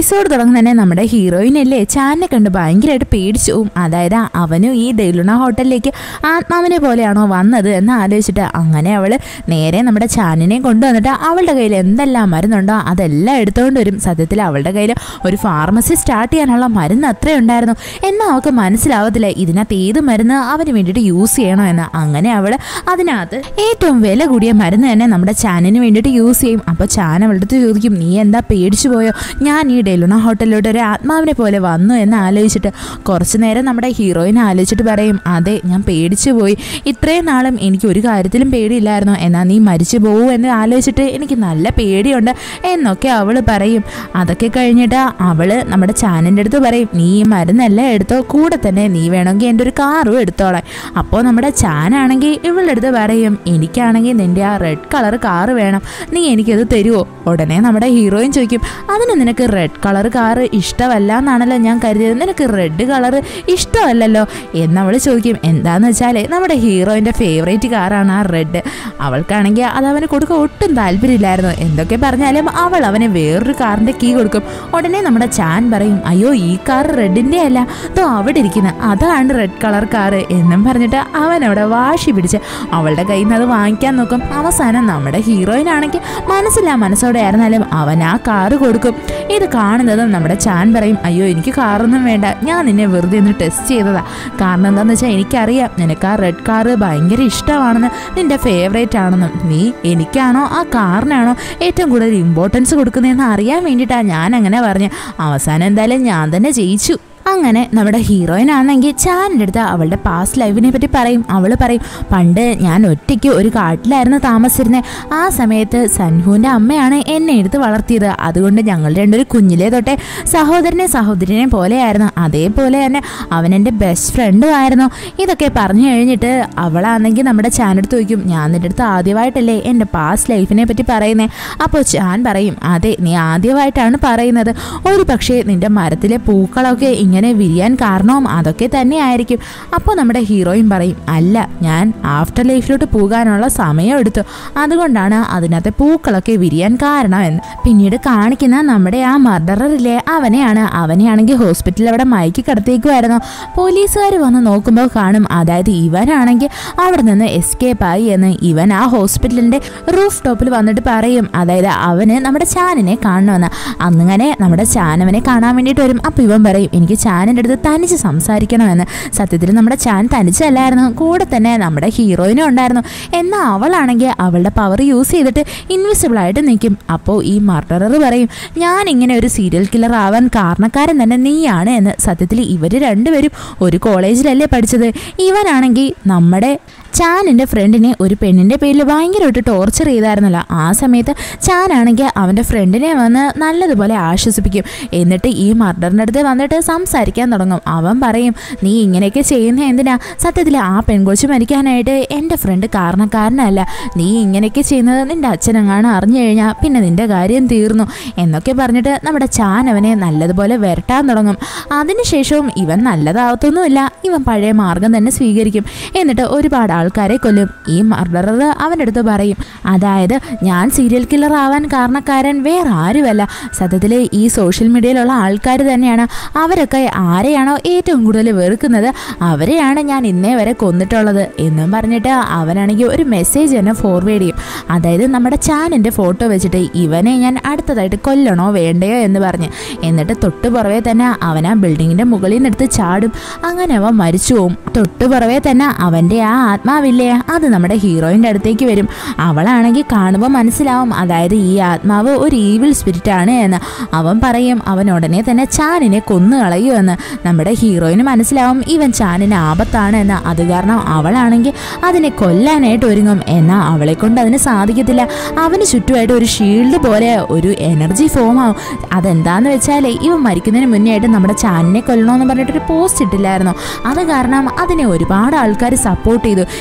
episode തുടങ്ങുന്ന തന്നെ നമ്മുടെ ഹീറോയിനല്ലേ ചാനെ കണ്ട് ഭയങ്കരമായിട്ട് പേടിച്ചു പോവും അതായത് അവനും ഈ ദൈലുണ ഹോട്ടലിലേക്ക് ആത്മാവിനെ പോലെയാണോ വന്നത് എന്ന് ആലോചിച്ചിട്ട് അങ്ങനെ അവൾ നേരെ നമ്മുടെ ചാനിനെ കൊണ്ടുവന്നിട്ട് അവളുടെ കയ്യിൽ എന്തെല്ലാം മരുന്നുണ്ടോ അതെല്ലാം എടുത്തുകൊണ്ട് വരും സത്യത്തിൽ അവളുടെ കയ്യിൽ ഒരു ഫാർമസി സ്റ്റാർട്ട് ചെയ്യാനുള്ള മരുന്ന് അത്രേ ഉണ്ടായിരുന്നു എന്നാൽ അവൾക്ക് മനസ്സിലാവത്തില്ല ഇതിനകത്ത് ഏത് മരുന്ന് അവന് വേണ്ടിയിട്ട് യൂസ് ചെയ്യണോ എന്ന് അങ്ങനെ അവൾ അതിനകത്ത് ഏറ്റവും വില കൂടിയ മരുന്ന് തന്നെ നമ്മുടെ ചാനിന് വേണ്ടിയിട്ട് യൂസ് ചെയ്യും അപ്പോൾ ചാൻ അവളുടെ അടുത്ത് ചോദിക്കും നീ എന്താ പേടിച്ചു പോയോ ഞാൻ ഈ ഡെലുണ ഹോട്ടലിലോട്ട് ഒരു ആത്മാവിനെ പോലെ വന്നു എന്ന് ആലോചിച്ചിട്ട് കുറച്ച് നേരം നമ്മുടെ ഹീറോയിനെ ആലോചിച്ചിട്ട് പറയും അതെ ഞാൻ പേടിച്ചു പോയി ഇത്രയും നാളും എനിക്ക് ഒരു കാര്യത്തിലും പേടിയില്ലായിരുന്നു എന്നാൽ നീ മരിച്ചു പോകും എന്ന് ആലോചിച്ചിട്ട് എനിക്ക് നല്ല പേടിയുണ്ട് എന്നൊക്കെ അവൾ പറയും അതൊക്കെ കഴിഞ്ഞിട്ട് അവൾ നമ്മുടെ ചാനിൻ്റെ അടുത്ത് പറയും നീ ഈ മരുന്നെല്ലാം എടുത്തോ കൂടെ തന്നെ നീ വേണമെങ്കിൽ എൻ്റെ ഒരു കാറും എടുത്തോളാം അപ്പോൾ നമ്മുടെ ചാനാണെങ്കിൽ ഇവളുടെ അടുത്ത് പറയും എനിക്കാണെങ്കിൽ നിൻ്റെ ആ റെഡ് കളർ കാറ് വേണം നീ എനിക്കത് തരുമോ ഉടനെ നമ്മുടെ ഹീറോയിൻ ചോദിക്കും അതിന് നിനക്ക് റെഡ് കളർ കാറ് ഇഷ്ടമല്ല എന്നാണല്ലോ ഞാൻ കരുതിയത് നിനക്ക് റെഡ് കളർ ഇഷ്ടമല്ലല്ലോ എന്നവൾ ചോദിക്കും എന്താന്ന് വെച്ചാൽ നമ്മുടെ ഹീറോയിൻ്റെ ഫേവറേറ്റ് കാറാണ് ആ റെഡ് അവൾക്കാണെങ്കിൽ അത് അവന് കൊടുക്കാൻ ഒട്ടും താല്പര്യമില്ലായിരുന്നു എന്തൊക്കെ പറഞ്ഞാലും അവൾ അവന് വേറൊരു കാറിൻ്റെ കീ കൊടുക്കും ഉടനെ നമ്മുടെ ചാൻ പറയും അയ്യോ ഈ കാർ റെഡിൻ്റെ അല്ല തോ അവിടെ ഇരിക്കുന്ന അതാണ് റെഡ് കളർ കാറ് എന്നും പറഞ്ഞിട്ട് അവൻ അവിടെ വാശി പിടിച്ച് അവളുടെ കയ്യിൽ നിന്ന് അത് വാങ്ങിക്കാൻ നോക്കും അവസാനം നമ്മുടെ ഹീറോയിൻ ആണെങ്കിൽ മനസ്സില്ലാ മനസ്സോടെ ആയിരുന്നാലും അവൻ ആ കാറ് കൊടുക്കും ഇത് കാണുന്നതും നമ്മുടെ ചാൻ പറയും അയ്യോ എനിക്ക് കാറൊന്നും വേണ്ട ഞാൻ നിന്നെ വെറുതെ ഒന്ന് ടെസ്റ്റ് ചെയ്തതാ കാരണം എന്താണെന്ന് വെച്ചാൽ എനിക്കറിയാം നിനക്ക് ആ റെഡ് കാറ് ഭയങ്കര ഇഷ്ടമാണെന്ന് നിന്റെ ഫേവറേറ്റ് ആണെന്നും നീ എനിക്കാണോ ആ കാറിനാണോ ഏറ്റവും കൂടുതൽ ഇമ്പോർട്ടൻസ് കൊടുക്കുന്നതെന്ന് അറിയാൻ വേണ്ടിയിട്ടാണ് ഞാൻ അങ്ങനെ പറഞ്ഞു അവസാനം എന്തായാലും ഞാൻ തന്നെ ജയിച്ചു അങ്ങനെ നമ്മുടെ ഹീറോയിൻ ആണെങ്കിൽ ചാനിൻ്റെ അടുത്ത് അവളുടെ പാസ്റ്റ് ലൈഫിനെ പറ്റി പറയും അവൾ പറയും പണ്ട് ഞാൻ ഒറ്റയ്ക്ക് ഒരു കാട്ടിലായിരുന്നു താമസിച്ചിരുന്നത് ആ സമയത്ത് സൻഹുവിൻ്റെ അമ്മയാണ് എന്നെ എടുത്ത് വളർത്തിയത് അതുകൊണ്ട് ഞങ്ങൾ രണ്ടൊരു കുഞ്ഞിലേ തൊട്ടേ സഹോദരനെ സഹോദരനെ പോലെയായിരുന്നു അതേപോലെ തന്നെ അവൻ എൻ്റെ ബെസ്റ്റ് ഫ്രണ്ടും ആയിരുന്നു ഇതൊക്കെ പറഞ്ഞു കഴിഞ്ഞിട്ട് അവളാണെങ്കിൽ നമ്മുടെ ചാനെടുത്ത് ചോദിക്കും ഞാൻ നിൻ്റെ അടുത്ത് ആദ്യമായിട്ടല്ലേ എൻ്റെ പാസ്റ്റ് ലൈഫിനെ പറ്റി പറയുന്നത് അപ്പോൾ ചാൻ പറയും അതെ നീ ആദ്യമായിട്ടാണ് പറയുന്നത് ഒരു പക്ഷേ നിൻ്റെ മരത്തിലെ പൂക്കളൊക്കെ ഇങ്ങനെ വിരിയാൻ കാരണവും അതൊക്കെ തന്നെയായിരിക്കും അപ്പോൾ നമ്മുടെ ഹീറോയിൻ പറയും അല്ല ഞാൻ ആഫ്റ്റർ ലൈഫിലോട്ട് പോകാനുള്ള സമയം എടുത്തു അതുകൊണ്ടാണ് അതിനകത്തെ പൂക്കളൊക്കെ വിരിയാൻ കാരണമെന്ന് പിന്നീട് കാണിക്കുന്ന നമ്മുടെ ആ മർഡറിലെ അവനെയാണ് അവനെയാണെങ്കിൽ ഹോസ്പിറ്റലിൽ അവിടെ മയക്കി കിടത്തേക്കുമായിരുന്നു പോലീസുകാർ വന്ന് നോക്കുമ്പോൾ കാണും അതായത് ഇവനാണെങ്കിൽ അവിടെ നിന്ന് എസ്കേപ്പ് ആയി എന്ന് ഇവൻ ആ ഹോസ്പിറ്റലിൻ്റെ റൂഫ് ടോപ്പിൽ വന്നിട്ട് പറയും അതായത് അവന് നമ്മുടെ ചാനിനെ കാണണമെന്ന് അന്നിങ്ങനെ നമ്മുടെ ചാൻ അവനെ കാണാൻ വേണ്ടിയിട്ട് വരും അപ്പോൾ ഇവൻ പറയും എനിക്ക് ചാനിൻ്റെ അടുത്ത് തനിച്ച് സംസാരിക്കണമെന്ന് സത്യത്തിൽ നമ്മുടെ ചാൻ തനിച്ചല്ലായിരുന്നു കൂടെ തന്നെ നമ്മുടെ ഹീറോയിനും ഉണ്ടായിരുന്നു എന്നാൽ അവളാണെങ്കിൽ അവളുടെ പവർ യൂസ് ചെയ്തിട്ട് ഇൻവിസിബിൾ ആയിട്ട് നിൽക്കും അപ്പോൾ ഈ മർഡറർ പറയും ഞാൻ ഇങ്ങനെ ഒരു സീരിയൽ കില്ലർ ആവാൻ കാരണക്കാരൻ തന്നെ നീയാണ് എന്ന് സത്യത്തിൽ ഇവർ രണ്ടുപേരും ഒരു കോളേജിലല്ലേ പഠിച്ചത് ഇവനാണെങ്കിൽ നമ്മുടെ ചാനിൻ്റെ ഫ്രണ്ടിനെ ഒരു പെണ്ണിൻ്റെ പേരിൽ ഭയങ്കരമായിട്ട് ടോർച്ചർ ചെയ്തായിരുന്നല്ലോ ആ സമയത്ത് ചാനാണെങ്കിൽ അവൻ്റെ ഫ്രണ്ടിനെ വന്ന് നല്ലതുപോലെ ആശ്വസിപ്പിക്കും എന്നിട്ട് ഈ മർഡറിൻ്റെ അടുത്ത് വന്നിട്ട് സംസാരിക്കാൻ തുടങ്ങും അവൻ പറയും നീ ഇങ്ങനെയൊക്കെ ചെയ്യുന്ന എന്തിനാ സത്യത്തിൽ ആ പെൺകൊച്ചു മരിക്കാനായിട്ട് എൻ്റെ ഫ്രണ്ട് കാരണക്കാരനല്ല നീ ഇങ്ങനെയൊക്കെ ചെയ്യുന്നത് നിൻ്റെ അച്ഛനെങ്ങാണ് അറിഞ്ഞു കഴിഞ്ഞാൽ പിന്നെ നിൻ്റെ കാര്യം തീർന്നു എന്നൊക്കെ പറഞ്ഞിട്ട് നമ്മുടെ ചാൻ അവനെ നല്ലതുപോലെ വരട്ടാൻ തുടങ്ങും അതിനുശേഷവും ഇവൻ നല്ലതാവത്തൊന്നുമില്ല ഇവൻ പഴയ മാർഗം തന്നെ സ്വീകരിക്കും എന്നിട്ട് ഒരുപാട് ആൾക്കാരെ കൊല്ലും ഈ മർഡറർ അവൻ്റെ അടുത്ത് പറയും അതായത് ഞാൻ സീരിയൽ കില്ലർ ആവാൻ കാരണക്കാരൻ വേറെ ആരുമല്ല സത്യത്തിൽ ഈ സോഷ്യൽ മീഡിയയിലുള്ള ആൾക്കാർ തന്നെയാണ് അവരൊക്കെ ആരെയാണോ ഏറ്റവും കൂടുതൽ വെറുക്കുന്നത് അവരെയാണ് ഞാൻ ഇന്നേ വരെ കൊന്നിട്ടുള്ളത് എന്നും പറഞ്ഞിട്ട് അവനാണെങ്കിൽ ഒരു മെസ്സേജ് തന്നെ ഫോർവേഡ് ചെയ്യും അതായത് നമ്മുടെ ചാനിൻ്റെ ഫോട്ടോ വെച്ചിട്ട് ഇവനെ ഞാൻ അടുത്തതായിട്ട് കൊല്ലണോ വേണ്ടയോ എന്ന് പറഞ്ഞ് എന്നിട്ട് തൊട്ട് പുറവേ തന്നെ അവൻ ആ ബിൽഡിങ്ങിൻ്റെ മുകളിൽ നിന്ന് എടുത്ത് ചാടും അങ്ങനെ അവൻ മരിച്ചു പോവും തൊട്ട് പുറവേ തന്നെ അവൻ്റെ ആ ആത്മാവില്ലേ അത് നമ്മുടെ ഹീറോയിൻ്റെ അടുത്തേക്ക് വരും അവളാണെങ്കിൽ കാണുമ്പോൾ മനസ്സിലാവും അതായത് ഈ ആത്മാവ് ഒരു ഈവിൾ സ്പിരിറ്റ് ആണ് എന്ന് അവൻ പറയും അവൻ ഉടനെ തന്നെ ചാനിനെ കൊന്നു കളയുമെന്ന് നമ്മുടെ ഹീറോയിന് മനസ്സിലാവും ഇവൻ ചാനിന് ആപത്താണ് എന്ന് അത് കാരണം അവളാണെങ്കിൽ അതിനെ കൊല്ലാനായിട്ട് ഒരുങ്ങും എന്നാൽ അവളെ കൊണ്ട് അതിന് സാധിക്കത്തില്ല അവന് ചുറ്റുമായിട്ട് ഒരു ഷീൽഡ് പോലെ ഒരു എനർജി ഫോം ആവും അതെന്താന്ന് വെച്ചാൽ ഇവൻ മരിക്കുന്നതിന് മുന്നേ ആയിട്ട് നമ്മുടെ ചാനിനെ കൊല്ലണമെന്ന് പറഞ്ഞിട്ടൊരു പോസ്റ്റ് ഇട്ടില്ലായിരുന്നു അത് കാരണം അതിനെ ഒരുപാട് ആൾക്കാർ സപ്പോർട്ട് ചെയ്തു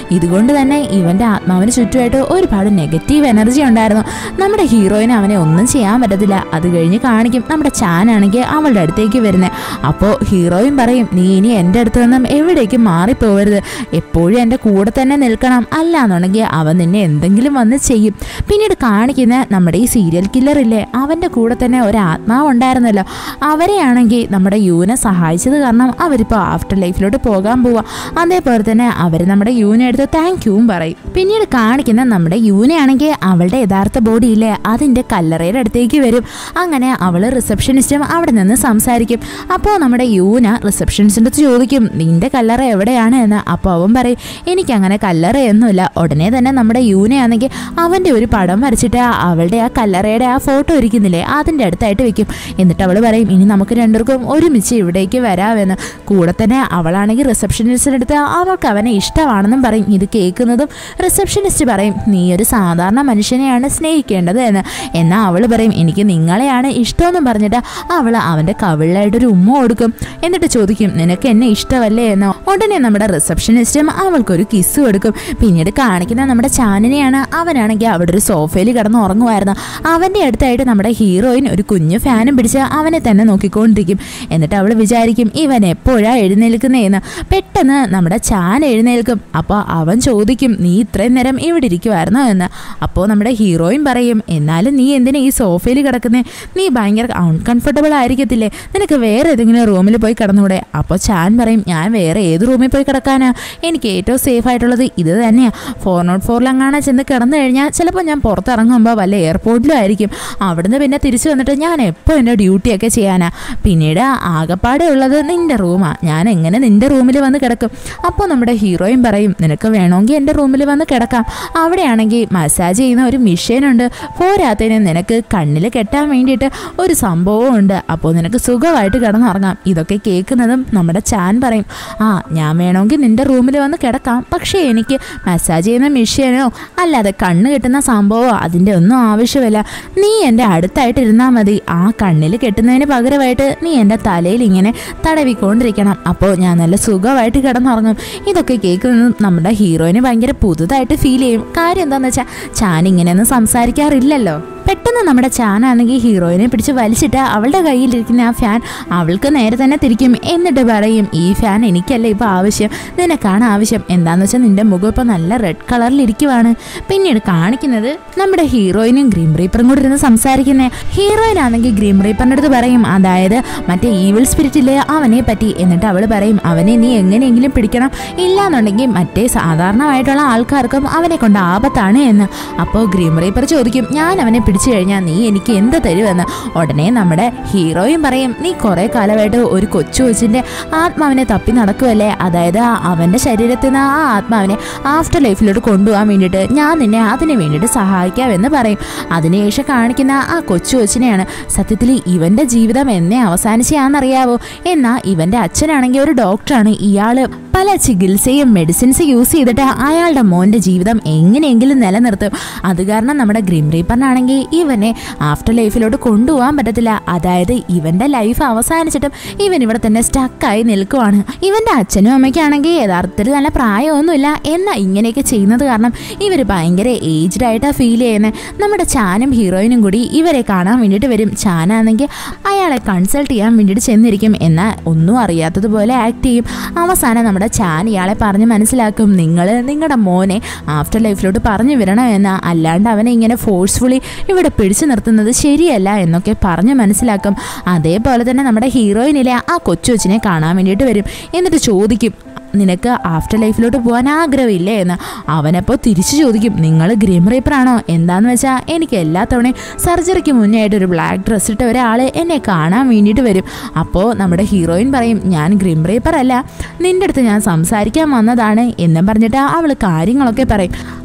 ഇതുകൊണ്ട് തന്നെ ഇവന്റെ ആത്മാവിന് ചുറ്റുമായിട്ട് ഒരുപാട് നെഗറ്റീവ് എനർജി ഉണ്ടായിരുന്നു നമ്മുടെ ഹീറോയിന് അവനെ ഒന്നും ചെയ്യാൻ പറ്റത്തില്ല അത് കഴിഞ്ഞ് കാണിക്കും നമ്മുടെ ചാനാണെങ്കിൽ അവളുടെ അടുത്തേക്ക് വരുന്നത് അപ്പോൾ ഹീറോയിൻ പറയും നീ ഇനി എൻ്റെ അടുത്ത് നിന്നും എവിടേക്കും മാറിപ്പോവരുത് എപ്പോഴും എൻ്റെ കൂടെ തന്നെ നിൽക്കണം അല്ലാന്നുണ്ടെങ്കിൽ അവൻ നിന്നെ എന്തെങ്കിലും വന്ന് ചെയ്യും പിന്നീട് കാണിക്കുന്ന നമ്മുടെ ഈ സീരിയൽ കില്ലർ ഇല്ലേ അവൻ്റെ കൂടെ തന്നെ ഒരു ആത്മാവ് ഉണ്ടായിരുന്നല്ലോ അവരെയാണെങ്കിൽ നമ്മുടെ യൂനെ സഹായിച്ചത് കാരണം അവരിപ്പോൾ ആഫ്റ്റർ ലൈഫിലോട്ട് പോകാൻ പോവാ അതേപോലെ തന്നെ അവർ നമ്മുടെ യൂനെ എടുത്ത് താങ്ക് യൂവും പറയും പിന്നീട് കാണിക്കുന്ന നമ്മുടെ യൂനയാണെങ്കിൽ അവളുടെ യഥാർത്ഥ ബോഡി ഇല്ലേ അതിൻ്റെ കല്ലറയുടെ അടുത്തേക്ക് വരും അങ്ങനെ അവൾ റിസപ്ഷനിസ്റ്റും അവിടെ നിന്ന് സംസാരിക്കും അപ്പോൾ നമ്മുടെ യൂന റിസപ്ഷനിസ്റ്റിൻ്റെ അടുത്ത് ചോദിക്കും നിന്റെ കല്ലറ എവിടെയാണ് എന്ന് അപ്പോൾ അവൻ പറയും എനിക്കങ്ങനെ കല്ലറയൊന്നുമില്ല ഉടനെ തന്നെ നമ്മുടെ യൂനയാണെങ്കിൽ അവൻ്റെ ഒരു പടം വരച്ചിട്ട് അവളുടെ ആ കല്ലറയുടെ ആ ഫോട്ടോ ഇരിക്കുന്നില്ലേ അതിൻ്റെ അടുത്തായിട്ട് വെക്കും എന്നിട്ട് അവൾ പറയും ഇനി നമുക്ക് രണ്ടുപേർക്കും ഒരുമിച്ച് ഇവിടേക്ക് വരാമെന്ന് കൂടെ തന്നെ അവളാണെങ്കിൽ റിസപ്ഷനിസ്റ്റിൻ്റെ അടുത്ത് അവൾക്ക് അവനെ ഇഷ്ടമാണെന്നും പറയും ഇത് കേൾക്കുന്നതും റിസപ്ഷനിസ്റ്റ് പറയും നീ ഒരു സാധാരണ മനുഷ്യനെയാണ് സ്നേഹിക്കേണ്ടത് എന്ന് എന്നാൽ അവൾ പറയും എനിക്ക് നിങ്ങളെയാണ് ഇഷ്ടമെന്നും പറഞ്ഞിട്ട് അവൾ അവൻ്റെ കവിളിലായിട്ടൊരു ഉമ്മ കൊടുക്കും എന്നിട്ട് ചോദിക്കും നിനക്ക് എന്നെ ഇഷ്ടമല്ലേ എന്ന് ഉടനെ നമ്മുടെ റിസപ്ഷനിസ്റ്റും അവൾക്കൊരു കിസ് കൊടുക്കും പിന്നീട് കാണിക്കുന്ന നമ്മുടെ ചാനനെയാണ് അവനാണെങ്കിൽ അവിടെ ഒരു സോഫയിൽ കിടന്ന് ഉറങ്ങുമായിരുന്നു അവൻ്റെ അടുത്തായിട്ട് നമ്മുടെ ഹീറോയിൻ ഒരു കുഞ്ഞു ഫാനും പിടിച്ച് അവനെ തന്നെ നോക്കിക്കൊണ്ടിരിക്കും എന്നിട്ട് അവൾ വിചാരിക്കും ഇവൻ എപ്പോഴാ എഴുന്നേൽക്കുന്നതെന്ന് പെട്ടെന്ന് നമ്മുടെ ചാൻ എഴുന്നേൽക്കും അപ്പോൾ അവൻ ചോദിക്കും നീ ഇത്രയും നേരം ഇവിടെ ഇരിക്കുമായിരുന്നോ എന്ന് അപ്പോൾ നമ്മുടെ ഹീറോയിൻ പറയും എന്നാലും നീ എന്തിനാ ഈ സോഫയിൽ കിടക്കുന്നേ നീ ഭയങ്കര അൺകംഫർട്ടബിൾ ആയിരിക്കത്തില്ലേ നിനക്ക് വേറെ ഏതെങ്കിലും റൂമിൽ പോയി കിടന്നൂടെ അപ്പോൾ ചാൻ പറയും ഞാൻ വേറെ ഏത് റൂമിൽ പോയി കിടക്കാനാ എനിക്ക് ഏറ്റവും സേഫ് ആയിട്ടുള്ളത് ഇത് തന്നെയാണ് ഫോർ നോട്ട് ഫോറിലെങ്ങാണ് ചെന്ന് കിടന്നു കഴിഞ്ഞാൽ ചിലപ്പോൾ ഞാൻ പുറത്തിറങ്ങുമ്പോൾ വല്ല എയർപോർട്ടിലും ആയിരിക്കും അവിടുന്ന് പിന്നെ തിരിച്ചു വന്നിട്ട് ഞാൻ എപ്പോൾ എൻ്റെ ഡ്യൂട്ടിയൊക്കെ ചെയ്യാനാ പിന്നീട് ആകപ്പാടെ ഉള്ളത് നിൻ്റെ റൂമാണ് ഞാൻ എങ്ങനെ നിൻ്റെ റൂമിൽ വന്ന് കിടക്കും അപ്പോൾ നമ്മുടെ ഹീറോയും പറയും നിനക്ക് വേണമെങ്കിൽ എൻ്റെ റൂമിൽ വന്ന് കിടക്കാം അവിടെയാണെങ്കിൽ മസാജ് ചെയ്യുന്ന ഒരു മെഷീനുണ്ട് പോരാത്തതിന് നിനക്ക് കണ്ണിൽ കെട്ടാൻ വേണ്ടിയിട്ട് ഒരു സംഭവവും ഉണ്ട് അപ്പോൾ നിനക്ക് സുഖമായിട്ട് കിടന്നുറങ്ങാം ഇതൊക്കെ കേൾക്കുന്നതും നമ്മുടെ ചാൻ പറയും ആ ഞാൻ വേണമെങ്കിൽ നിൻ്റെ റൂമിൽ വന്ന് കിടക്കാം പക്ഷേ എനിക്ക് മസാജ് ചെയ്യുന്ന മെഷീനോ അല്ലാതെ കണ്ണ് കെട്ടുന്ന സംഭവമോ അതിൻ്റെ ഒന്നും ആവശ്യമില്ല നീ എൻ്റെ അടുത്തായിട്ട് ഇരുന്നാൽ മതി ആ കണ്ണിൽ കെട്ടുന്നതിന് പകരമായിട്ട് നീ എൻ്റെ തലയിൽ ഇങ്ങനെ തടവിക്കൊണ്ടിരിക്കണം അപ്പോൾ ഞാൻ നല്ല സുഖമായിട്ട് കിടന്നുറങ്ങും ഇതൊക്കെ കേൾക്കുന്നത് നമ്മുടെ ഹീറോയിന് ഭയങ്കര പുതുതായിട്ട് ഫീൽ ചെയ്യും കാര്യം എന്താണെന്ന് വെച്ചാൽ ചാൻ ഇങ്ങനെയൊന്നും സംസാരിക്കാറില്ലല്ലോ പെട്ടെന്ന് നമ്മുടെ ചാനാണെങ്കിൽ ഹീറോയിനെ പിടിച്ച് വലിച്ചിട്ട് അവളുടെ കയ്യിലിരിക്കുന്ന ആ ഫാൻ അവൾക്ക് നേരെ തന്നെ തിരിക്കും എന്നിട്ട് പറയും ഈ ഫാൻ എനിക്കല്ല ഇപ്പോൾ ആവശ്യം നിനക്കാണ് ആവശ്യം എന്താണെന്ന് വെച്ചാൽ നിന്റെ മുഖം ഇപ്പോൾ നല്ല റെഡ് കളറിൽ ഇരിക്കുവാണ് പിന്നീട് കാണിക്കുന്നത് നമ്മുടെ ഹീറോയിനും ഗ്രീം റീപ്പറും കൂടി ഇരുന്ന് സംസാരിക്കുന്നത് ഹീറോയിൻ ആണെങ്കിൽ ഗ്രീം റീപ്പറിൻ്റെ അടുത്ത് പറയും അതായത് മറ്റേ ഈവിൾ സ്പിരിറ്റിലെ അവനെ പറ്റി എന്നിട്ട് അവൾ പറയും അവനെ നീ എങ്ങനെയെങ്കിലും പിടിക്കണം ഇല്ലാന്നുണ്ടെങ്കിൽ മറ്റേ സാധാരണമായിട്ടുള്ള ആൾക്കാർക്കും അവനെ കൊണ്ട് ആപത്താണ് എന്ന് അപ്പോൾ ഗ്രീം റീപ്പർ ചോദിക്കും ഞാൻ അവനെ പിടിച്ചു കഴിഞ്ഞാൽ നീ എനിക്ക് എന്ത് തരുമെന്ന് ഉടനെ നമ്മുടെ ഹീറോയും പറയും നീ കുറേ കാലമായിട്ട് ഒരു കൊച്ചു കൊച്ചിൻ്റെ ആത്മാവിനെ തപ്പി നടക്കുമല്ലേ അതായത് ആ അവൻ്റെ ശരീരത്തിൽ നിന്ന് ആ ആത്മാവിനെ ആഫ്റ്റർ ലൈഫിലോട്ട് കൊണ്ടുപോകാൻ വേണ്ടിയിട്ട് ഞാൻ നിന്നെ അതിന് വേണ്ടിയിട്ട് സഹായിക്കാമെന്ന് പറയും അതിനുശേഷം കാണിക്കുന്ന ആ കൊച്ചു കൊച്ചിനെയാണ് സത്യത്തിൽ ഇവൻ്റെ ജീവിതം എന്നേ അവസാനിച്ചാന്നറിയാവോ എന്നാൽ ഇവൻ്റെ അച്ഛനാണെങ്കിൽ ഒരു ഡോക്ടറാണ് ഇയാള് പല ചികിത്സയും മെഡിസിൻസ് യൂസ് ചെയ്തിട്ട് അയാളുടെ മോൻ്റെ ജീവിതം എങ്ങനെയെങ്കിലും നിലനിർത്തും അത് കാരണം നമ്മുടെ ഗ്രീം റീപ്പറിനാണെങ്കിൽ ഇവനെ ആഫ്റ്റർ ലൈഫിലോട്ട് കൊണ്ടുപോകാൻ പറ്റത്തില്ല അതായത് ഇവന്റെ ലൈഫ് അവസാനിച്ചിട്ടും ഇവൻ ഇവിടെ തന്നെ സ്റ്റക്കായി നിൽക്കുവാണ് ഇവന്റെ അച്ഛനും അമ്മയ്ക്കാണെങ്കിൽ യഥാർത്ഥത്തിൽ നല്ല പ്രായമൊന്നുമില്ല എന്നാൽ ഇങ്ങനെയൊക്കെ ചെയ്യുന്നത് കാരണം ഇവർ ഭയങ്കര ഏജ്ഡ് ആയിട്ടാണ് ഫീൽ ചെയ്യുന്നത് നമ്മുടെ ചാനും ഹീറോയിനും കൂടി ഇവരെ കാണാൻ വേണ്ടിയിട്ട് വരും ചാനാണെങ്കിൽ അയാളെ കൺസൾട്ട് ചെയ്യാൻ വേണ്ടിയിട്ട് ചെന്നിരിക്കും എന്നാൽ ഒന്നും അറിയാത്തതുപോലെ ആക്ട് ചെയ്യും അവസാനം നമ്മുടെ ചാൻ ഇയാളെ പറഞ്ഞ് മനസ്സിലാക്കും നിങ്ങൾ നിങ്ങളുടെ മോനെ ആഫ്റ്റർ ലൈഫിലോട്ട് പറഞ്ഞു വിടണം എന്ന് അല്ലാണ്ട് അവനെ ഇങ്ങനെ ഫോഴ്സ്ഫുള്ളി ഇവിടെ പിടിച്ചു നിർത്തുന്നത് ശരിയല്ല എന്നൊക്കെ പറഞ്ഞ് മനസ്സിലാക്കും അതേപോലെ തന്നെ നമ്മുടെ ഹീറോയിനിലെ ആ കൊച്ചു കൊച്ചിനെ കാണാൻ വേണ്ടിയിട്ട് വരും എന്നിട്ട് ചോദിക്കും നിനക്ക് ആഫ്റ്റർ ലൈഫിലോട്ട് പോകാൻ ആഗ്രഹമില്ലേ എന്ന് അവനപ്പോൾ തിരിച്ചു ചോദിക്കും നിങ്ങൾ ഗ്രീം റേപ്പറാണോ എന്താന്ന് വെച്ചാൽ എനിക്ക് എല്ലാ തവണയും സർജറിക്ക് മുന്നേ ആയിട്ട് ഒരു ബ്ലാക്ക് ഡ്രസ് ഇട്ട ഒരാൾ എന്നെ കാണാൻ വേണ്ടിയിട്ട് വരും അപ്പോൾ നമ്മുടെ ഹീറോയിൻ പറയും ഞാൻ ഗ്രീം റേപ്പർ അല്ല നിൻ്റെ അടുത്ത് ഞാൻ സംസാരിക്കാൻ വന്നതാണ് എന്നും പറഞ്ഞിട്ട് അവൾ കാര്യങ്ങളൊക്കെ പറയും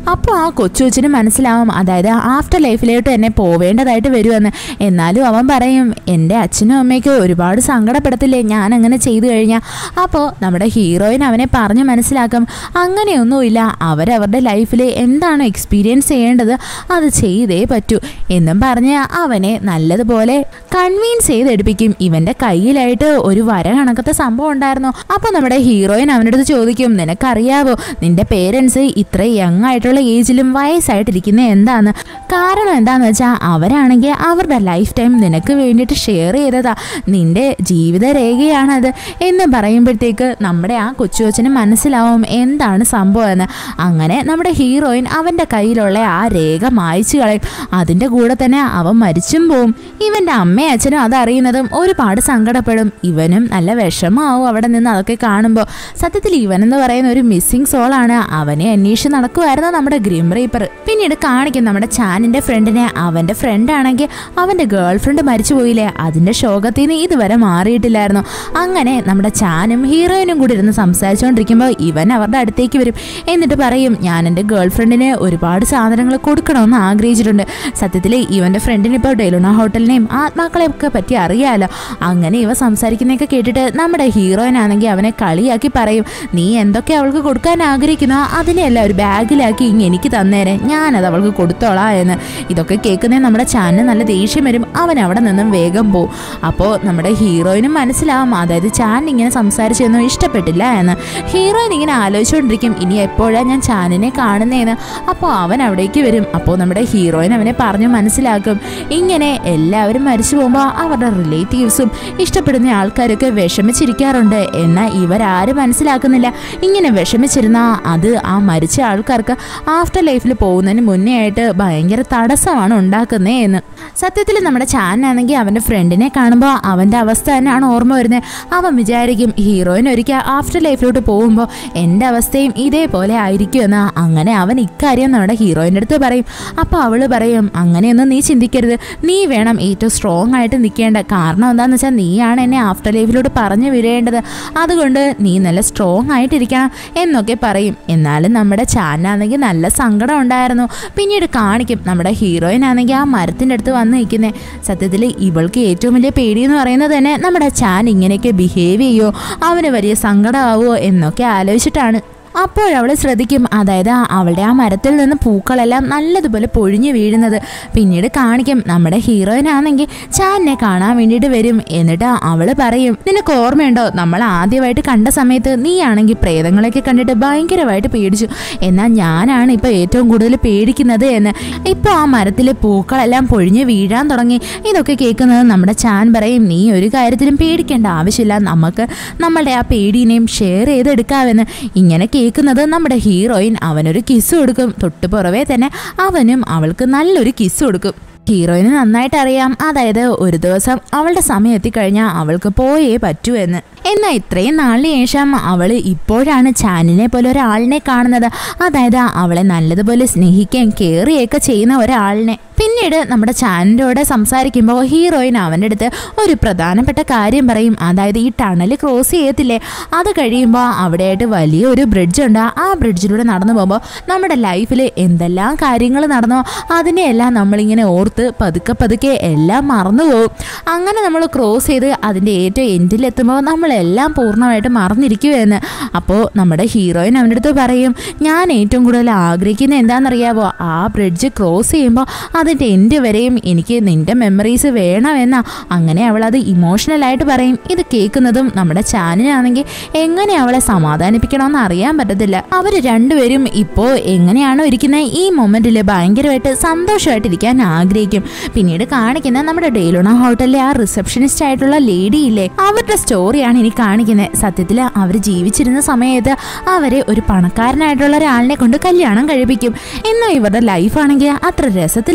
അപ്പോൾ ആ കൊച്ചു കൊച്ചിന് മനസ്സിലാവും അതായത് ആഫ്റ്റർ ലൈഫിലോട്ട് തന്നെ പോവേണ്ടതായിട്ട് വരുമെന്ന് എന്നാലും അവൻ പറയും എൻ്റെ അച്ഛനും അമ്മയ്ക്ക് ഒരുപാട് സങ്കടപ്പെടത്തില്ലേ ഞാൻ അങ്ങനെ ചെയ്തു കഴിഞ്ഞാൽ അപ്പോൾ നമ്മുടെ ഹീറോയിൻ അവനെ പറഞ്ഞ് മനസ്സിലാക്കും അങ്ങനെയൊന്നുമില്ല അവരവരുടെ ലൈഫിൽ എന്താണ് എക്സ്പീരിയൻസ് ചെയ്യേണ്ടത് അത് ചെയ്തേ പറ്റൂ എന്നും പറഞ്ഞ് അവനെ നല്ലതുപോലെ കൺവീൻസ് ചെയ്തെടുപ്പിക്കും ഇവന്റെ കയ്യിലായിട്ട് ഒരു വര കണക്കത്തെ സംഭവം ഉണ്ടായിരുന്നു അപ്പോൾ നമ്മുടെ ഹീറോയിൻ അവൻ്റെ അടുത്ത് ചോദിക്കും നിനക്കറിയാവോ നിന്റെ പേരൻസ് ഇത്ര യങ് ആയിട്ടുള്ള ഏജിലും വയസ്സായിട്ടിരിക്കുന്ന എന്താന്ന് കാരണം എന്താന്ന് വെച്ചാൽ അവരാണെങ്കിൽ അവരുടെ ലൈഫ് ടൈം നിനക്ക് വേണ്ടിയിട്ട് ഷെയർ ചെയ്തതാ നിന്റെ ജീവിത രേഖയാണത് എന്ന് പറയുമ്പോഴത്തേക്ക് നമ്മുടെ ആ കൊച്ചു കൊച്ചിന് മനസ്സിലാവും എന്താണ് സംഭവം എന്ന് അങ്ങനെ നമ്മുടെ ഹീറോയിൻ അവൻ്റെ കയ്യിലുള്ള ആ രേഖ മായ്ച്ചു കളയും അതിൻ്റെ കൂടെ തന്നെ അവൻ മരിച്ചും പോവും ഇവൻ്റെ അമ്മയും അച്ഛനും അതറിയുന്നതും ഒരുപാട് സങ്കടപ്പെടും ഇവനും നല്ല വിഷമാവും അവിടെ നിന്ന് അതൊക്കെ കാണുമ്പോൾ സത്യത്തിൽ ഇവനെന്ന് പറയുന്ന ഒരു മിസ്സിംഗ് സോളാണ് അവനെ അന്വേഷിച്ച് നടക്കുമായിരുന്നു നമ്മുടെ ഗ്രീം റീപ്പർ പിന്നീട് കാണിക്കും നമ്മുടെ ചാനിന്റെ ഫ്രണ്ടിനെ അവന്റെ ഫ്രണ്ട് ആണെങ്കിൽ അവന്റെ ഗേൾ ഫ്രണ്ട് മരിച്ചു പോയില്ലേ അതിന്റെ ശോകത്തിൽ നിന്ന് ഇതുവരെ മാറിയിട്ടില്ലായിരുന്നു അങ്ങനെ നമ്മുടെ ചാനും ഹീറോയിനും കൂടി ഇരുന്ന് സംസാരിച്ചുകൊണ്ടിരിക്കുമ്പോൾ ഇവൻ അവരുടെ അടുത്തേക്ക് വരും എന്നിട്ട് പറയും ഞാൻ എൻ്റെ ഗേൾ ഫ്രണ്ടിന് ഒരുപാട് സാധനങ്ങൾ കൊടുക്കണമെന്ന് ആഗ്രഹിച്ചിട്ടുണ്ട് സത്യത്തിൽ ഇവന്റെ ഫ്രണ്ടിന് ഇപ്പോൾ ഡെലുണ ഹോട്ടലിനെയും ആത്മാക്കളെയും ഒക്കെ പറ്റി അറിയാലോ അങ്ങനെ ഇവ സംസാരിക്കുന്നതൊക്കെ കേട്ടിട്ട് നമ്മുടെ ഹീറോയിനാണെങ്കിൽ അവനെ കളിയാക്കി പറയും നീ എന്തൊക്കെ അവൾക്ക് കൊടുക്കാൻ ആഗ്രഹിക്കുന്നോ അതിനെയല്ല ഒരു ബാഗിലാക്കി ഇങ്ങ് എനിക്ക് തന്നേരെ ഞാനത് അവൾക്ക് കൊടുത്തോളാം എന്ന് ഇതൊക്കെ കേൾക്കുന്നേ നമ്മുടെ ചാനിന് നല്ല ദേഷ്യം വരും അവൻ അവിടെ നിന്നും വേഗം പോവും അപ്പോൾ നമ്മുടെ ഹീറോയിനും മനസ്സിലാവും അതായത് ചാൻ ഇങ്ങനെ സംസാരിച്ചൊന്നും ഇഷ്ടപ്പെട്ടില്ല എന്ന് ഹീറോയിൻ ഇങ്ങനെ ആലോചിച്ചുകൊണ്ടിരിക്കും ഇനി എപ്പോഴാണ് ഞാൻ ചാനിനെ കാണുന്നതെന്ന് അപ്പോൾ അവൻ അവിടേക്ക് വരും അപ്പോൾ നമ്മുടെ ഹീറോയിൻ അവനെ പറഞ്ഞു മനസ്സിലാക്കും ഇങ്ങനെ എല്ലാവരും മരിച്ചു പോകുമ്പോൾ അവരുടെ റിലേറ്റീവ്സും ഇഷ്ടപ്പെടുന്ന ആൾക്കാരൊക്കെ വിഷമിച്ചിരിക്കാറുണ്ട് എന്നാൽ ഇവരാരും മനസ്സിലാക്കുന്നില്ല ഇങ്ങനെ വിഷമിച്ചിരുന്ന അത് ആ മരിച്ച ആൾക്കാർക്ക് ആഫ്റ്റർ ലൈഫിൽ പോകുന്നതിന് മുന്നേ ആയിട്ട് ഭയങ്കര തടസ്സമാണ് ഉണ്ടാക്കുന്നേ എന്ന് സത്യത്തിൽ നമ്മുടെ ചാനാണെങ്കിൽ അവൻ്റെ ഫ്രണ്ടിനെ കാണുമ്പോൾ അവൻ്റെ അവസ്ഥ തന്നെയാണ് ഓർമ്മ വരുന്നത് അവൻ വിചാരിക്കും ഹീറോയിൻ ഒരിക്കൽ ആഫ്റ്റർ ലൈഫിലോട്ട് പോകുമ്പോൾ എൻ്റെ അവസ്ഥയും ഇതേപോലെ ആയിരിക്കുമെന്ന് അങ്ങനെ അവൻ ഇക്കാര്യം നമ്മുടെ ഹീറോയിൻ്റെ അടുത്ത് പറയും അപ്പോൾ അവൾ പറയും അങ്ങനെയൊന്നും നീ ചിന്തിക്കരുത് നീ വേണം ഏറ്റവും സ്ട്രോങ് ആയിട്ട് നിൽക്കേണ്ട കാരണം എന്താണെന്ന് വെച്ചാൽ നീയാണ് എന്നെ ആഫ്റ്റർ ലൈഫിലോട്ട് പറഞ്ഞു വിടേണ്ടത് അതുകൊണ്ട് നീ നല്ല സ്ട്രോങ് ആയിട്ടിരിക്കണം എന്നൊക്കെ പറയും എന്നാലും നമ്മുടെ ചാനാണെങ്കിൽ നല്ല സങ്കടം ഉണ്ടായിരുന്നു പിന്നീട് കാണിക്കും നമ്മുടെ ഹീറോയിൻ ആണെങ്കിൽ ആ മരത്തിൻ്റെ അടുത്ത് വന്ന് നിൽക്കുന്നത് സത്യത്തിൽ ഇവൾക്ക് ഏറ്റവും വലിയ പേടി എന്ന് പറയുന്നത് തന്നെ നമ്മുടെ ചാൻ ഇങ്ങനെയൊക്കെ ബിഹേവ് ചെയ്യുമോ അവന് വലിയ സങ്കടമാവുമോ എന്നൊക്കെ ആലോചിച്ചിട്ടാണ് അപ്പോഴവൾ ശ്രദ്ധിക്കും അതായത് അവളുടെ ആ മരത്തിൽ നിന്ന് പൂക്കളെല്ലാം നല്ലതുപോലെ പൊഴിഞ്ഞു വീഴുന്നത് പിന്നീട് കാണിക്കും നമ്മുടെ ഹീറോയിൻ ആണെങ്കിൽ ചാനിനെ കാണാൻ വേണ്ടിയിട്ട് വരും എന്നിട്ട് അവൾ പറയും നിനക്ക് ഓർമ്മയുണ്ടോ നമ്മൾ ആദ്യമായിട്ട് കണ്ട സമയത്ത് നീയാണെങ്കിൽ പ്രേതങ്ങളെയൊക്കെ കണ്ടിട്ട് ഭയങ്കരമായിട്ട് പേടിച്ചു എന്നാൽ ഞാനാണ് ഇപ്പോൾ ഏറ്റവും കൂടുതൽ പേടിക്കുന്നത് എന്ന് ഇപ്പോൾ ആ മരത്തിലെ പൂക്കളെല്ലാം പൊഴിഞ്ഞു വീഴാൻ തുടങ്ങി ഇതൊക്കെ കേൾക്കുന്നത് നമ്മുടെ ചാൻ പറയും നീ ഒരു കാര്യത്തിലും പേടിക്കേണ്ട ആവശ്യമില്ല നമുക്ക് നമ്മളുടെ ആ പേടീനെയും ഷെയർ ചെയ്തെടുക്കാമെന്ന് ഇങ്ങനെ കേൾക്കുന്നത് നമ്മുടെ ഹീറോയിൻ അവനൊരു കിസ് കൊടുക്കും തൊട്ടു പുറവേ തന്നെ അവനും അവൾക്ക് നല്ലൊരു കിസ് കൊടുക്കും ഹീറോയിന് നന്നായിട്ട് അറിയാം അതായത് ഒരു ദിവസം അവളുടെ സമയം എത്തിക്കഴിഞ്ഞാൽ അവൾക്ക് പോയേ പറ്റൂ എന്ന് എന്നാൽ ഇത്രയും നാളിന് ശേഷം അവൾ ഇപ്പോഴാണ് ചാനിനെ പോലെ ഒരാളിനെ കാണുന്നത് അതായത് അവളെ നല്ലതുപോലെ സ്നേഹിക്കുകയും കെയർ ചെയ്യുകയൊക്കെ ചെയ്യുന്ന ഒരാളിനെ പിന്നീട് നമ്മുടെ ചാനിൻ്റെ കൂടെ സംസാരിക്കുമ്പോൾ ഹീറോയിൻ അവൻ്റെ അടുത്ത് ഒരു പ്രധാനപ്പെട്ട കാര്യം പറയും അതായത് ഈ ടണൽ ക്രോസ് ചെയ്യത്തില്ലേ അത് കഴിയുമ്പോൾ അവിടെയായിട്ട് വലിയൊരു ബ്രിഡ്ജ് ഉണ്ട് ആ ബ്രിഡ്ജിലൂടെ നടന്നു പോകുമ്പോൾ നമ്മുടെ ലൈഫിൽ എന്തെല്ലാം കാര്യങ്ങൾ നടന്നോ അതിനെയെല്ലാം നമ്മളിങ്ങനെ ഓർത്ത് പതുക്കെ പതുക്കെ എല്ലാം മറന്നു പോകും അങ്ങനെ നമ്മൾ ക്രോസ് ചെയ്ത് അതിൻ്റെ ഏറ്റവും എൻഡിലെത്തുമ്പോൾ നമ്മളെല്ലാം പൂർണ്ണമായിട്ട് മറന്നിരിക്കുമെന്ന് അപ്പോൾ നമ്മുടെ ഹീറോയിൻ അവൻ്റെ അടുത്ത് പറയും ഞാൻ ഏറ്റവും കൂടുതൽ ആഗ്രഹിക്കുന്നത് എന്താണെന്നറിയാവോ ആ ബ്രിഡ്ജ് ക്രോസ് ചെയ്യുമ്പോൾ അതിൻ്റെ എൻഡ് വരെയും എനിക്ക് നിൻ്റെ മെമ്മറീസ് വേണമെന്നാ അങ്ങനെ അവൾ അത് ഇമോഷണലായിട്ട് പറയും ഇത് കേൾക്കുന്നതും നമ്മുടെ ചാനിനാണെങ്കിൽ എങ്ങനെ അവളെ സമാധാനിപ്പിക്കണമെന്ന് അറിയാൻ പറ്റത്തില്ല അവർ രണ്ടുപേരും ഇപ്പോൾ എങ്ങനെയാണോ ഇരിക്കുന്നത് ഈ മൊമെന്റിൽ ഭയങ്കരമായിട്ട് സന്തോഷമായിട്ടിരിക്കാൻ ആഗ്രഹിക്കും പിന്നീട് കാണിക്കുന്ന നമ്മുടെ ഡെയിലുണ ഹോട്ടലിലെ ആ റിസപ്ഷനിസ്റ്റ് ആയിട്ടുള്ള ലേഡി ഇല്ലേ അവരുടെ സ്റ്റോറിയാണ് ഇനി കാണിക്കുന്നത് സത്യത്തിൽ അവർ ജീവിച്ചിരുന്ന സമയത്ത് അവരെ ഒരു പണക്കാരനായിട്ടുള്ള ഒരാളിനെ കൊണ്ട് കല്യാണം കഴിപ്പിക്കും എന്നാൽ ഇവരുടെ ലൈഫാണെങ്കിൽ അത്ര രസത്തിലൊന്നും അല്ല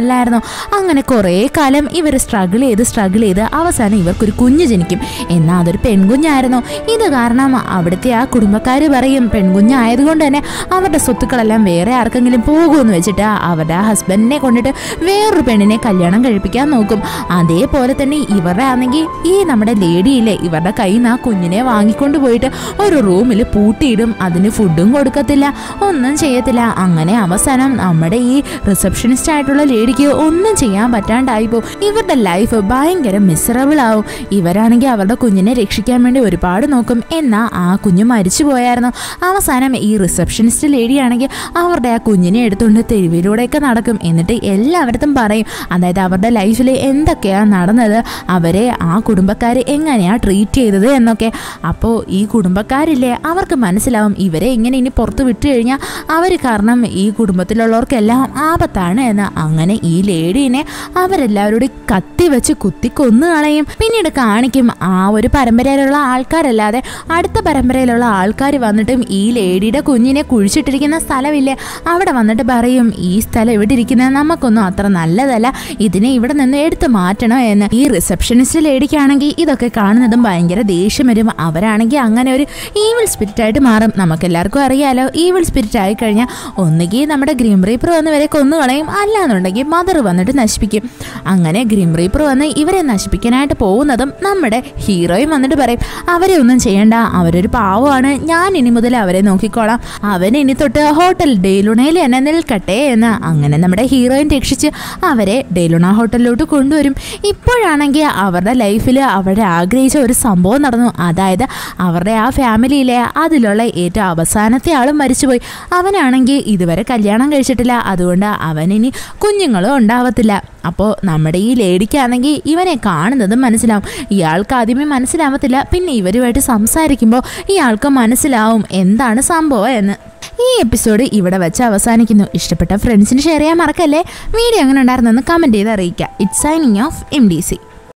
അല്ലായിരുന്നു അങ്ങനെ കുറേ കാലം ഇവർ സ്ട്രഗിൾ ചെയ്ത് സ്ട്രഗിൾ ചെയ്ത് അവസാനം ഇവർക്കൊരു കുഞ്ഞ് ജനിക്കും എന്നാൽ അതൊരു പെൺകുഞ്ഞായിരുന്നു ഇത് കാരണം അവിടുത്തെ ആ കുടുംബക്കാർ പറയും പെൺകുഞ്ഞായതുകൊണ്ട് തന്നെ അവരുടെ സ്വത്തുക്കളെല്ലാം വേറെ ആർക്കെങ്കിലും പോകുമെന്ന് വെച്ചിട്ട് അവരുടെ ഹസ്ബൻഡിനെ കൊണ്ടിട്ട് വേറൊരു പെണ്ണിനെ കല്യാണം കഴിപ്പിക്കാൻ നോക്കും അതേപോലെ തന്നെ ഇവരുടെ ആണെങ്കിൽ ഈ നമ്മുടെ ലേഡിയില്ലേ ഇവരുടെ കയ്യിൽ നിന്ന് ആ കുഞ്ഞിനെ വാങ്ങിക്കൊണ്ട് പോയിട്ട് ഒരു റൂമിൽ പൂട്ടിയിടും അതിന് ഫുഡും കൊടുക്കത്തില്ല ഒന്നും ചെയ്യത്തില്ല അങ്ങനെ അവസാനം നമ്മുടെ ഈ റിസപ്ഷനിസ്റ്റ് ആയിട്ടുള്ള ലേഡിക്ക് ഒന്നും ചെയ്യാൻ പറ്റാണ്ടായി പോകും ഇവരുടെ ലൈഫ് ഭയങ്കര മിസറബിൾ ആവും ഇവരാണെങ്കിൽ അവരുടെ കുഞ്ഞിനെ രക്ഷിക്കാൻ വേണ്ടി ഒരുപാട് നോക്കും എന്നാൽ ആ കുഞ്ഞ് മരിച്ചു പോയായിരുന്നു അവസാനം ഈ റിസപ്ഷനിസ്റ്റ് ലേഡിയാണെങ്കിൽ അവരുടെ ആ കുഞ്ഞിനെ എടുത്തുകൊണ്ട് തെരുവിലൂടെയൊക്കെ നടക്കും എന്നിട്ട് എല്ലാവരത്തും പറയും അതായത് അവരുടെ ലൈഫിൽ എന്തൊക്കെയാണ് നടന്നത് അവരെ ആ കുടുംബക്കാർ എങ്ങനെയാണ് ട്രീറ്റ് ചെയ്തത് എന്നൊക്കെ അപ്പോൾ ഈ കുടുംബക്കാരില്ലേ അവർക്ക് മനസ്സിലാവും ഇവരെ ഇങ്ങനെ ഇനി പുറത്ത് വിട്ടു കഴിഞ്ഞാൽ അവർ കാരണം ഈ കുടുംബത്തിലുള്ളവർക്കെല്ലാം ആപത്താണ് എന്ന് അങ്ങനെ ഈ ലേഡീനെ അവരെല്ലാവരോടും കത്തി വെച്ച് കുത്തി കൊന്നു കളയും പിന്നീട് കാണിക്കും ആ ഒരു പരമ്പരയിലുള്ള ആൾക്കാരല്ലാതെ അടുത്ത പരമ്പരയിലുള്ള ആൾക്കാർ വന്നിട്ടും ഈ ലേഡിയുടെ കുഞ്ഞിനെ കുഴിച്ചിട്ടിരിക്കുന്ന സ്ഥലമില്ലേ അവിടെ വന്നിട്ട് പറയും ഈ സ്ഥലം ഇവിടെ ഇരിക്കുന്നത് നമുക്കൊന്നും അത്ര നല്ലതല്ല ഇതിനെ ഇവിടെ നിന്ന് എടുത്തു മാറ്റണം എന്ന് ഈ റിസപ്ഷനിസ്റ്റ് ലേഡിക്കാണെങ്കിൽ ഇതൊക്കെ കാണുന്നതും ഭയങ്കര ദേഷ്യം വരും അവരാണെങ്കിൽ അങ്ങനെ ഒരു ഈവിൾ സ്പിരിറ്റ് ആയിട്ട് മാറും നമുക്കെല്ലാവർക്കും അറിയാലോ ഈവിൾ സ്പിരിറ്റ് ആയി കഴിഞ്ഞാൽ ഒന്നുകിൽ നമ്മുടെ ഗ്രീം റീപ്പർ വന്ന് ഇവരെ കൊന്നുകളയും അല്ലാന്നുണ്ടെങ്കിൽ മദർ വന്നിട്ട് നശിപ്പിക്കും അങ്ങനെ ഗ്രീം റീപ്പർ വന്ന് ഇവരെ നശിപ്പിക്കാനായിട്ട് പോകുന്നതും നമ്മുടെ ഹീറോയും വന്നിട്ട് പറയും അവരെ ഒന്നും ചെയ്യണ്ട അവരൊരു പാവമാണ് ഞാൻ ഇനി മുതൽ അവരെ നോക്കിക്കോളാം അവൻ ഇനി തൊട്ട് ഹോട്ടൽ ഡേലുണയിൽ എന്നെ നിൽക്കട്ടെ എന്ന് അങ്ങനെ നമ്മുടെ ഹീറോയിൻ രക്ഷിച്ച് അവരെ ഡേലുണ ഹോട്ടലിലോട്ട് കൊണ്ടുവരും ഇപ്പോഴാണെങ്കിൽ അവരുടെ ലൈഫിൽ അവരെ ആഗ്രഹിച്ച ഒരു സംഭവം നടന്നു അതായത് അവരുടെ ആ ഫാമിലിയിലെ അതിലുള്ള ഏറ്റവും അവസാനത്തെ ആളും മരിച്ചുപോയി അവനാണെങ്കിൽ ഇതുവരെ കല്യാണം കഴിച്ചിട്ടില്ല അതുകൊണ്ട് അവനിനി കുഞ്ഞുങ്ങളും ഉണ്ടാവത്തില്ല അപ്പോൾ നമ്മുടെ ഈ ലേഡിക്കാണെങ്കിൽ ഇവനെ കാണുന്നതും മനസ്സിലാവും ഇയാൾക്ക് ആദ്യമേ മനസ്സിലാവത്തില്ല പിന്നെ ഇവരുമായിട്ട് സംസാരിക്കുമ്പോൾ ഇയാൾക്ക് മനസ്സിലാവും എന്താണ് സംഭവം എന്ന് ഈ എപ്പിസോഡ് ഇവിടെ വെച്ച് അവസാനിക്കുന്നു ഇഷ്ടപ്പെട്ട ഫ്രണ്ട്സിന് ഷെയർ ചെയ്യാൻ മറക്കല്ലേ വീഡിയോ എങ്ങനെ ഉണ്ടായിരുന്നെന്ന് കമൻറ്റ് ചെയ്ത് അറിയിക്കുക it's signing off M D C